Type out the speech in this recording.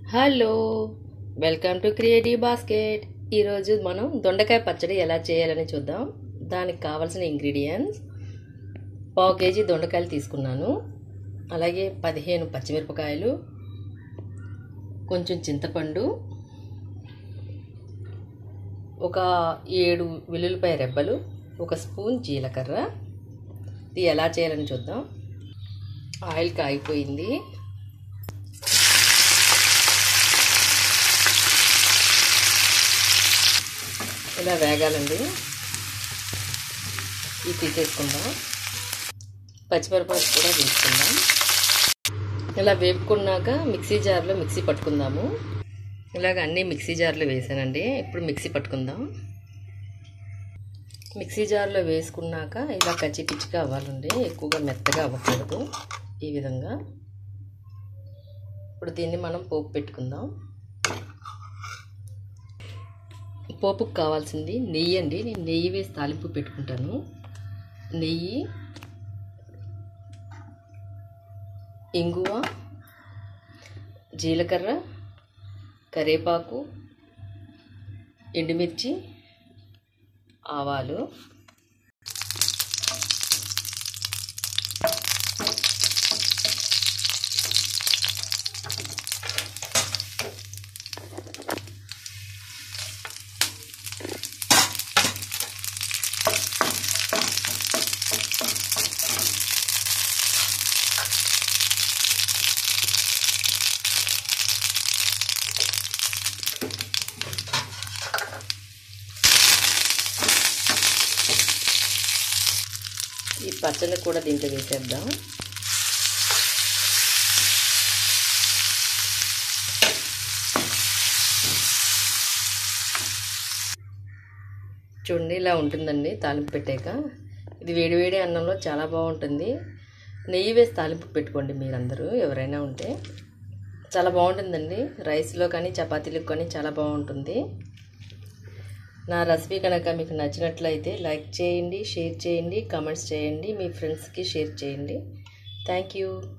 hello welcome to creative basket ఈరోజు మనం దొండకాయ పచ్చడి ఎలా చేయాలని చూద్దాం దానికి కావాల్సిన ఇంగ్రీడియంట్స్ పావు కేజీ దొండకాయలు తీసుకున్నాను అలాగే పదిహేను పచ్చిమిరపకాయలు కొంచెం చింతపండు ఒక ఏడు వెల్లుల్లిపాయ రెబ్బలు ఒక స్పూన్ జీలకర్ర ఇది ఎలా చేయాలని చూద్దాం ఆయిల్ కాగిపోయింది ఇలా వేగాలండి ఇది తీసేసుకుందాం పచ్చిమిరపకాయలు కూడా వేసుకుందాం ఇలా వేపుకున్నాక మిక్సీ జార్లో మిక్సీ పట్టుకుందాము ఇలాగ అన్నీ మిక్సీ జార్లో వేసానండి ఇప్పుడు మిక్సీ పట్టుకుందాం మిక్సీ జార్లో వేసుకున్నాక ఇలా కచ్చి పిచ్చిగా అవ్వాలండి ఎక్కువగా మెత్తగా అవ్వకూడదు ఈ విధంగా ఇప్పుడు దీన్ని మనం పోపు పెట్టుకుందాం పోపుకు కావాల్సింది నెయ్యి అండి నేను నెయ్యి వేసి తాలింపు పెట్టుకుంటాను నెయ్యి ఇంగువ జీలకర్ర కరేపాకు ఎండుమిర్చి ఆవాలు ఈ పచ్చళ్ళు కూడా దీంట్లో వేసేద్దాం చూడండి ఇలా ఉంటుందండి తాలింపు పెట్టాక ఇది వేడివేడి అన్నంలో చాలా బాగుంటుంది నెయ్యి వేసి తాలింపు పెట్టుకోండి మీరందరూ ఎవరైనా ఉంటే చాలా బాగుంటుందండి రైస్లో కానీ చపాతీలకు కానీ చాలా బాగుంటుంది నా రెసిపీ కనుక మీకు నచ్చినట్లయితే లైక్ చేయండి షేర్ చేయండి కామెంట్స్ చేయండి మీ ఫ్రెండ్స్కి షేర్ చేయండి థ్యాంక్ యూ